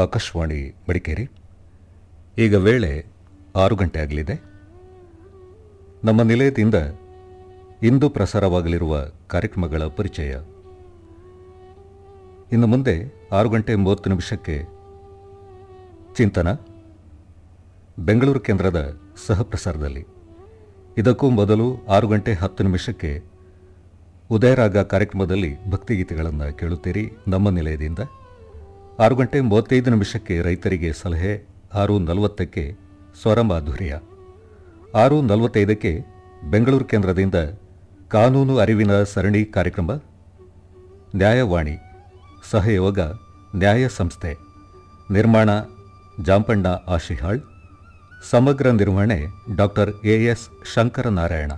ಆಕಾಶವಾಣಿ ಮಡಿಕೇರಿ ಈಗ ವೇಳೆ ಆರು ಗಂಟೆ ಆಗಲಿದೆ ನಮ್ಮ ನಿಲಯದಿಂದ ಇಂದು ಪ್ರಸಾರವಾಗಲಿರುವ ಕಾರ್ಯಕ್ರಮಗಳ ಪರಿಚಯ ಇನ್ನು ಮುಂದೆ ಆರು ಗಂಟೆ ಮೂವತ್ತು ನಿಮಿಷಕ್ಕೆ ಚಿಂತನ ಬೆಂಗಳೂರು ಕೇಂದ್ರದ ಸಹಪ್ರಸಾರದಲ್ಲಿ ಇದಕ್ಕೂ ಮೊದಲು ಆರು ಗಂಟೆ ಹತ್ತು ನಿಮಿಷಕ್ಕೆ ಉದಯರಾಗ ಕಾರ್ಯಕ್ರಮದಲ್ಲಿ ಭಕ್ತಿಗೀತೆಗಳನ್ನು ಕೇಳುತ್ತೀರಿ ನಮ್ಮ ನಿಲಯದಿಂದ ಆರು ಗಂಟೆ ಮೂವತ್ತೈದು ನಿಮಿಷಕ್ಕೆ ರೈತರಿಗೆ ಸಲಹೆ ಆರು ನಲವತ್ತಕ್ಕೆ ಸ್ವರಮಾಧುರ್ಯ ಆರು ನಲವತ್ತೈದಕ್ಕೆ ಬೆಂಗಳೂರು ಕೇಂದ್ರದಿಂದ ಕಾನೂನು ಅರಿವಿನ ಸರಣಿ ಕಾರ್ಯಕ್ರಮ ನ್ಯಾಯವಾಣಿ ಸಹಯೋಗ ನ್ಯಾಯ ಸಂಸ್ಥೆ ನಿರ್ಮಾಣ ಜಾಂಪಣ್ಣ ಆಶಿಹಾಳ್ ಸಮಗ್ರ ನಿರ್ವಹಣೆ ಡಾಕ್ಟರ್ ಎಎಸ್ ಶಂಕರನಾರಾಯಣ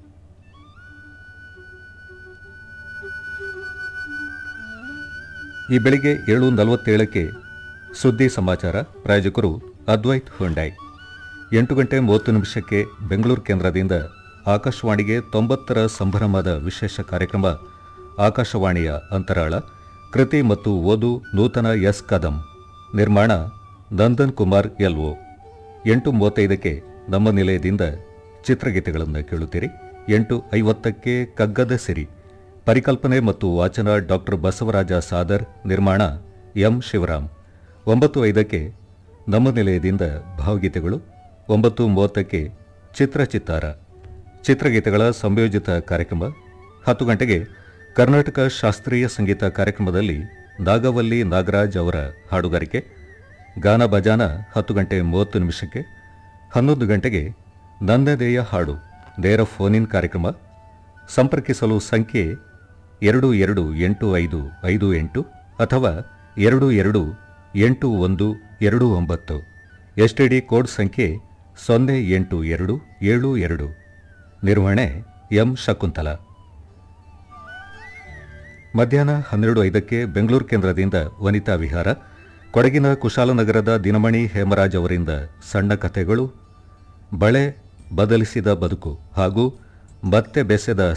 ಈ ಬೆಳಿಗ್ಗೆ ಏಳು ನಲವತ್ತೇಳಕ್ಕೆ ಸುದ್ದಿ ಸಮಾಚಾರ ಪ್ರಾಯೋಜಕರು ಅದ್ವೈತ್ ಹುಂಡೈ ಎಂಟು ಗಂಟೆ ಮೂವತ್ತು ನಿಮಿಷಕ್ಕೆ ಬೆಂಗಳೂರು ಕೇಂದ್ರದಿಂದ ಆಕಾಶವಾಣಿಗೆ ತೊಂಬತ್ತರ ಸಂಭ್ರಮದ ವಿಶೇಷ ಕಾರ್ಯಕ್ರಮ ಆಕಾಶವಾಣಿಯ ಅಂತರಾಳ ಕೃತಿ ಮತ್ತು ಓದು ನೂತನ ಎಸ್ ಕದಂ ನಿರ್ಮಾಣ ನಂದನ್ ಕುಮಾರ್ ಎಲ್ಒ ಎಂಟು ಮೂವತ್ತೈದಕ್ಕೆ ನಮ್ಮ ನಿಲಯದಿಂದ ಚಿತ್ರಗೀತೆಗಳನ್ನು ಕೇಳುತ್ತೀರಿ ಎಂಟು ಐವತ್ತಕ್ಕೆ ಕಗ್ಗದ ಸಿರಿ ಪರಿಕಲ್ಪನೆ ಮತ್ತು ವಾಚನ ಡಾಕ್ಟರ್ ಬಸವರಾಜ ಸಾದರ್ ನಿರ್ಮಾಣ ಎಂ ಶಿವರಾಮ್ ಒಂಬತ್ತು ಐದಕ್ಕೆ ನಮ್ಮ ನಿಲಯದಿಂದ ಭಾವಗೀತೆಗಳು ಒಂಬತ್ತು ಮೂವತ್ತಕ್ಕೆ ಚಿತ್ರಚಿತ್ತಾರ ಚಿತ್ರಗೀತೆಗಳ ಸಂಯೋಜಿತ ಕಾರ್ಯಕ್ರಮ ಹತ್ತು ಗಂಟೆಗೆ ಕರ್ನಾಟಕ ಶಾಸ್ತ್ರೀಯ ಸಂಗೀತ ಕಾರ್ಯಕ್ರಮದಲ್ಲಿ ನಾಗವಲ್ಲಿ ನಾಗರಾಜ್ ಅವರ ಹಾಡುಗಾರಿಕೆ ಗಾನ ಬಜಾನ ಹತ್ತು ಗಂಟೆ ಮೂವತ್ತು ನಿಮಿಷಕ್ಕೆ ಹನ್ನೊಂದು ಗಂಟೆಗೆ ನನ್ನದೇಯ ಹಾಡು ನೇರ ಫೋನ್ ಇನ್ ಕಾರ್ಯಕ್ರಮ ಸಂಪರ್ಕಿಸಲು ಸಂಖ್ಯೆ ಎರಡು ಎರಡು ಎಂಟು ಐದು ಐದು ಎಂಟು ಅಥವಾ ಎರಡು ಎರಡು ಎಂಟು ಒಂದು ಎರಡು ಒಂಬತ್ತು ಎಸ್ಟಿಡಿ ಕೋಡ್ ಸಂಖ್ಯೆ ಸೊನ್ನೆ ಎಂಟು ಎರಡು ಏಳು ಎರಡು ನಿರ್ವಹಣೆ ಎಂ ಶಕುಂತಲ ಮಧ್ಯಾಹ್ನ ಹನ್ನೆರಡು ಐದಕ್ಕೆ ಬೆಂಗಳೂರು ಕೇಂದ್ರದಿಂದ ವನಿತಾ ವಿಹಾರ ಕೊಡಗಿನ ಕುಶಾಲನಗರದ ದಿನಮಣಿ ಹೇಮರಾಜ್ ಅವರಿಂದ ಸಣ್ಣ ಕಥೆಗಳು ಬಳೆ ಬದಲಿಸಿದ ಬದುಕು ಹಾಗೂ ಮತ್ತೆ ಬೆಸೆದ